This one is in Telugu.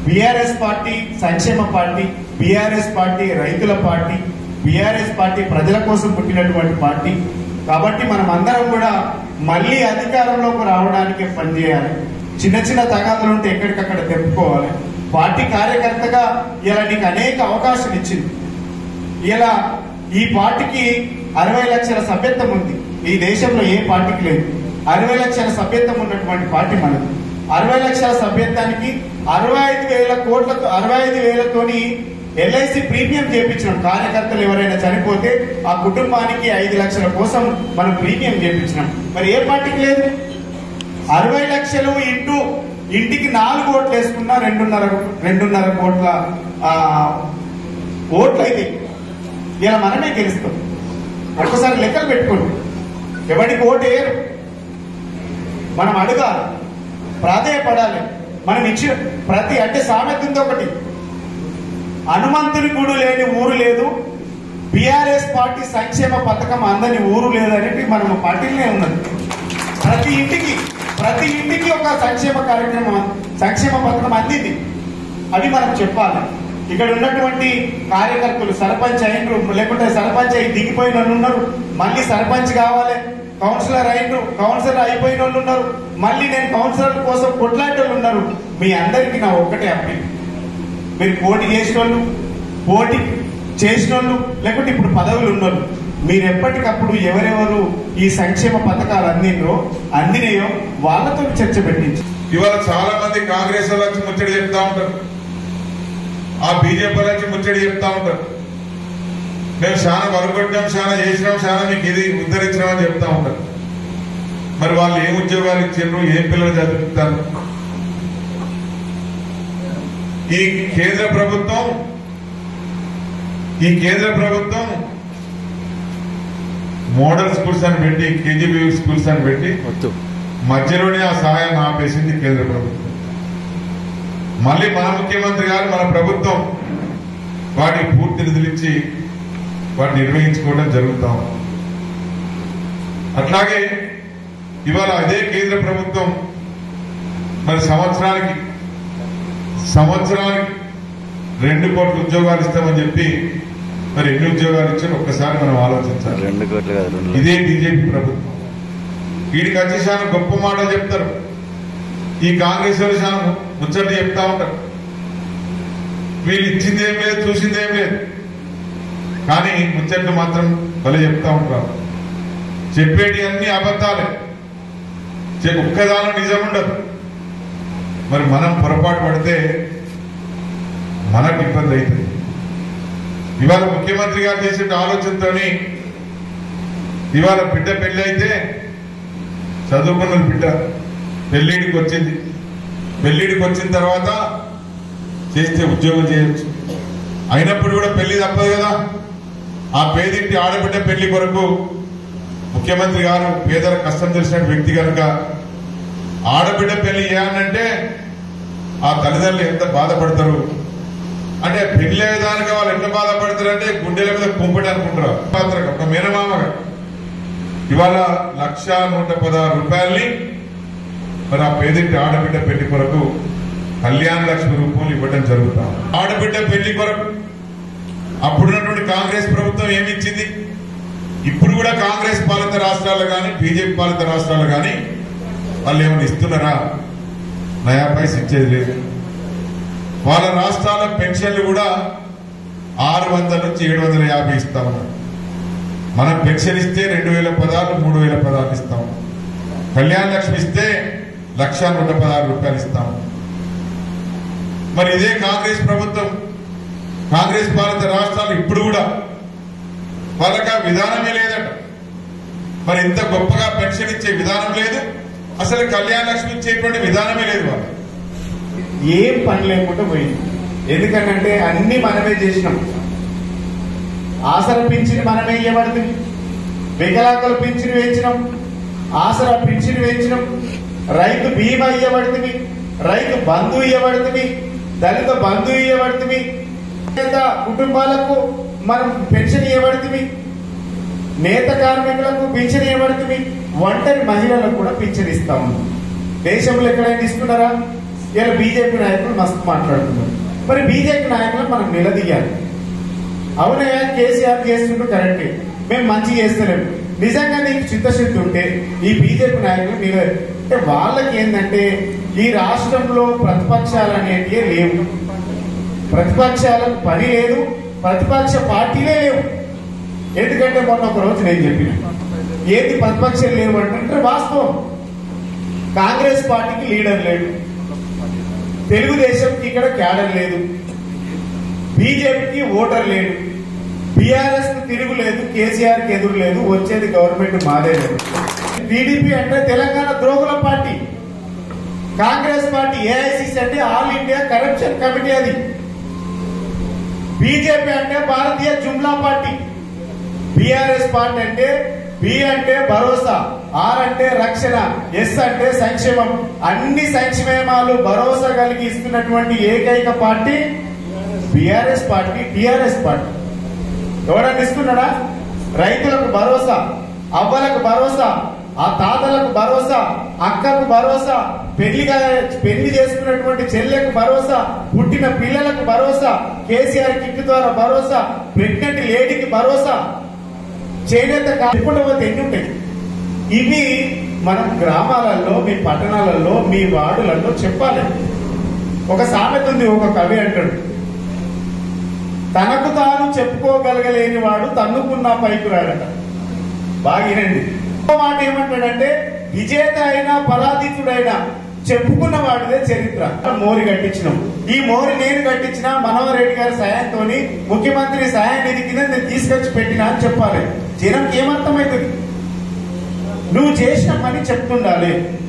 బీఆర్ఎస్ పార్టీ సంక్షేమ పార్టీ బీఆర్ఎస్ పార్టీ రైతుల పార్టీ బీఆర్ఎస్ పార్టీ ప్రజల కోసం పుట్టినటువంటి పార్టీ కాబట్టి మనం అందరం కూడా మళ్ళీ అధికారంలోకి రావడానికి పనిచేయాలి చిన్న చిన్న తగాదులు ఉంటే ఎక్కడికక్కడ తెప్పుకోవాలి పార్టీ కార్యకర్తగా ఇలా నీకు అనేక అవకాశాలు ఇచ్చింది ఇలా ఈ పార్టీకి అరవై లక్షల సభ్యత్వం ఉంది ఈ దేశంలో ఏ పార్టీకి లేదు అరవై లక్షల సభ్యత్వం ఉన్నటువంటి పార్టీ మనది అరవై లక్షల సభ్యత్వానికి అరవై ఐదు వేల కోట్లతో అరవై ఐదు వేలతోని ఎల్ఐసి ప్రీమియం చేయించినాం కార్యకర్తలు ఎవరైనా చనిపోతే ఆ కుటుంబానికి ఐదు లక్షల కోసం మనం ప్రీమియం చేయించినాం మరి ఏ పార్టీకి లేదు అరవై లక్షలు ఇంటూ ఇంటికి నాలుగు ఓట్లు వేసుకున్నా రెండున్నర రెండున్నర కోట్ల ఆ, ఓట్లు అయితే ఇలా మనమే గెలుస్తాం ఒక్కసారి లెక్కలు పెట్టుకోండి ఎవరికి ఓటు వేయరు మనం అడగాలి ప్రాధేయపడాలి మనం ఇచ్చిన ప్రతి అంటే సామెత ఉంది ఒకటి హనుమంతుని గుడు లేని ఊరు లేదు బీఆర్ఎస్ పార్టీ సంక్షేమ పథకం అందని ఊరు లేదు అనేది మనం పార్టీలోనే ఉన్నది ప్రతి ఇంటికి ప్రతి ఇంటికి ఒక సంక్షేమ కార్యక్రమం సంక్షేమ పథకం అందింది అవి మనం చెప్పాలి ఇక్కడ ఉన్నటువంటి కార్యకర్తలు సర్పంచ్ అయినరు లేకుంటే సర్పంచ్ అయి దిగిపోయిన వాళ్ళు ఉన్నారు మళ్ళీ సర్పంచ్ కావాలి కౌన్సిలర్ అయినరు కౌన్సిలర్ అయిపోయిన వాళ్ళు ఉన్నారు మళ్ళీ నేను కౌన్సిలర్ కోసం కొట్లాడే వాళ్ళు ఉన్నారు మీ అందరికీ నా ఒక్కటే అప్పీల్ మీరు పోటీ చేసిన వాళ్ళు పోటీ చేసిన వాళ్ళు లేకుంటే ఇప్పుడు పదవులు ఉన్నోళ్ళు మీరు ఎప్పటికప్పుడు ఎవరెవరు ఈ సంక్షేమ పథకాలు అందినో అందినాయో వాళ్ళతో చర్చ పెట్టించి ఇవాళ చాలా మంది కాంగ్రెస్ వాళ్ళు వచ్చి ముచ్చడి చెప్తా ఉంటారు ఆ బీజేపీ వాళ్ళు వచ్చి ముచ్చడి చెప్తా ఉంటారు మేము చాలా వరకొట్టాం చాలా చేసినాం చాలా మీకు ఇది ఉద్ధరించినామని చెప్తా ఉంటారు మరి వాళ్ళు ఏం ఉద్యోగాలు ఇచ్చిండ్రు ఏం పిల్లలు చదివిస్తారు ఈ కేంద్ర ప్రభుత్వం ఈ కేంద్ర ప్రభుత్వం మోడల్ స్కూల్స్ అని పెట్టి కేజీబీ స్కూల్స్ అని పెట్టి వద్దు మధ్యలోనే ఆ సహాయం ఆపేసింది కేంద్ర ప్రభుత్వం మళ్ళీ మన ముఖ్యమంత్రి గారు మన ప్రభుత్వం వాటికి పూర్తి నిధులు ఇచ్చి వాటిని నిర్వహించుకోవడం జరుగుతా ఉంది. అట్లాగే ఇవాళ అదే కేంద్ర ప్రభుత్వం మరి సంవత్సరానికి సంవత్సరానికి రెండు కోట్ల ఉద్యోగాలు ఇస్తామని చెప్పి మరి ఎన్ని ఉద్యోగాలు ఇచ్చారో ఒక్కసారి మనం ఆలోచించాలి రెండు కోట్లు కాదు రెండు ఇదే బీజేపీ ప్రభుత్వం వీడికి వచ్చి చాలా గొప్ప మాటలు చెప్తారు ఈ కాంగ్రెస్ వాళ్ళు చాలా ముచ్చట్లు చెప్తా ఉంటారు వీళ్ళు ఇచ్చిందేం లేదు చూసిందేం లేదు కానీ ముచ్చట్లు మాత్రం భలే చెప్తా ఉంటారు చెప్పేటి అన్ని అబద్ధాలే చె- ఒక్కదాని నిజం ఉండదు మరి మనం పొరపాటు పడితే మనకు ఇబ్బంది అవుతుంది ఇవాళ ముఖ్యమంత్రి గారు చేసే ఆలోచనతోని ఇవాళ బిడ్డ పెళ్లి అయితే చదువుకున్న బిడ్డ పెళ్లిడికి వచ్చింది పెళ్లిడికి వచ్చిన తర్వాత చేస్తే ఉద్యోగం చేయొచ్చు అయినప్పుడు కూడా పెళ్లి తప్పదు కదా ఆ పేదింటి ఆడబిడ్డ పెళ్లి కొరకు ముఖ్యమంత్రి గారు పేదల కష్టం తెలిసిన వ్యక్తి కనుక ఆడబిడ్డ పెళ్లి చేయాలంటే ఆ తల్లిదండ్రులు ఎంత బాధపడతారు అంటే పెళ్లి అయ్యేదానికి వాళ్ళు ఎంత బాధపడతారంటే గుండెల మీద కుంపటి అనుకుంటారు పాత్ర ఒక మేనమామగా ఇవాళ లక్ష నూట పదహారు రూపాయల్ని మరి ఆ పేదింటి ఆడబిడ్డ పెళ్లి కొరకు కళ్యాణ లక్ష్మి రూపంలో ఇవ్వడం జరుగుతాం ఆడబిడ్డ పెళ్లి కొరకు అప్పుడున్నటువంటి కాంగ్రెస్ ప్రభుత్వం ఏమి ఇచ్చింది ఇప్పుడు కూడా కాంగ్రెస్ పాలిత రాష్ట్రాలు కానీ బీజేపీ పాలిత రాష్ట్రాలు కానీ వాళ్ళు ఏమైనా ఇస్తున్నారా నయా పైస ఇచ్చేది లేదు వాళ్ళ రాష్ట్రాల పెన్షన్లు కూడా ఆరు వందల నుంచి ఏడు వందల యాభై ఇస్తా ఉన్నారు మనం పెన్షన్ ఇస్తే రెండు వేల పదహారు మూడు వేల పదహారు ఇస్తాం కళ్యాణ లక్ష్మి ఇస్తే లక్ష నూట పదహారు రూపాయలు ఇస్తాం మరి ఇదే కాంగ్రెస్ ప్రభుత్వం కాంగ్రెస్ పాలిత రాష్ట్రాలు ఇప్పుడు కూడా వాళ్ళకి ఆ విధానమే లేదట మరి ఇంత గొప్పగా పెన్షన్ ఇచ్చే విధానం లేదు అసలు కళ్యాణ లక్ష్మి ఇచ్చేటువంటి విధానమే లేదు వాళ్ళు ఏం పని లేకుండా పోయింది ఎందుకంటే అన్ని మనమే చేసినాం ఆసర పింఛని మనమే ఇవ్వబడుతుంది వికలాంగుల పింఛని వేయించినాం ఆసరా పింఛని వేయించినాం రైతు బీమా ఇవ్వబడుతుంది రైతు బంధు ఇవ్వబడుతుంది దళిత బంధు ఇవ్వబడుతుంది పేద కుటుంబాలకు మనం పెన్షన్ ఇవ్వబడుతుంది నేత కార్మికులకు పింఛన్ ఇవ్వబడుతుంది ఒంటరి మహిళలకు కూడా పింఛన్ ఇస్తా ఉన్నాం దేశంలో ఎక్కడైనా ఇస్తున్నారా ఇలా బీజేపీ నాయకులు మస్తు మాట్లాడుతున్నారు మరి బీజేపీ నాయకులు మనం నిలదీయాలి అవునయ్యా కేసీఆర్ చేస్తుంటూ కరెక్టే మేము మంచి చేస్తలేము నిజంగా నీకు చిత్తశుద్ధి ఉంటే ఈ బీజేపీ నాయకులు నిల అంటే వాళ్ళకి ఏంటంటే ఈ రాష్ట్రంలో ప్రతిపక్షాలు అనేటివి లేవు ప్రతిపక్షాలకు పని లేదు ప్రతిపక్ష పార్టీలే లేవు ఎందుకంటే మొన్న ఒక రోజు నేను చెప్పిన ఏది ప్రతిపక్షాలు లేవు అంటే వాస్తవం కాంగ్రెస్ పార్టీకి లీడర్ లేడు తెలుగుదేశంకి ఇక్కడ క్యాడర్ లేదు బీజేపీకి ఓటర్ లేడు బీఆర్ఎస్ కు తిరుగు లేదు కేసీఆర్ కి ఎదురు లేదు వచ్చేది గవర్నమెంట్ మాదే లేదు టీడీపీ అంటే తెలంగాణ ద్రోగుల పార్టీ కాంగ్రెస్ పార్టీ ఏఐసిసి అంటే ఆల్ ఇండియా కరప్షన్ కమిటీ అది బీజేపీ అంటే భారతీయ జుమ్లా పార్టీ బీఆర్ఎస్ పార్టీ అంటే బి అంటే భరోసా ఆర్ అంటే రక్షణ ఎస్ అంటే సంక్షేమం అన్ని సంక్షేమాలు భరోసా కలిగి ఇస్తున్నటువంటి ఏకైక party BRS party TRS party ఎవడన్నా ఇస్తున్నాడా రైతులకు భరోసా అవ్వలకు భరోసా ఆ తాతలకు భరోసా అక్కకు భరోసా పెళ్లిగా పెళ్లి చేసుకున్నటువంటి చెల్లెకు భరోసా పుట్టిన పిల్లలకు భరోసా కేసీఆర్ కిట్ ద్వారా భరోసా ప్రెగ్నెంట్ లేడీకి భరోసా చేనేత కాకపోతే ఎన్ని ఉంటాయి ఇవి మనం గ్రామాలలో మీ పట్టణాలలో మీ వార్డులలో చెప్పాలి ఒక సామెత ఉంది ఒక కవి అంటాడు తనకు తాను చెప్పుకోగలగలేని వాడు తన్నుకున్న పైకి రాడట బాగా వినండి ఇంకో మాట ఏమంటాడంటే విజేత అయినా పరాజితుడైనా చెప్పుకున్న వాడిదే చరిత్ర మోరి కట్టించినాం ఈ మోరి నేను కట్టించిన మనోహర్ రెడ్డి గారి సాయంతో ముఖ్యమంత్రి సహాయ నిధి కింద నేను తీసుకొచ్చి పెట్టినా అని చెప్పాలి జనంకి ఏమర్థమవుతుంది నువ్వు చేసిన పని చెప్తుండాలి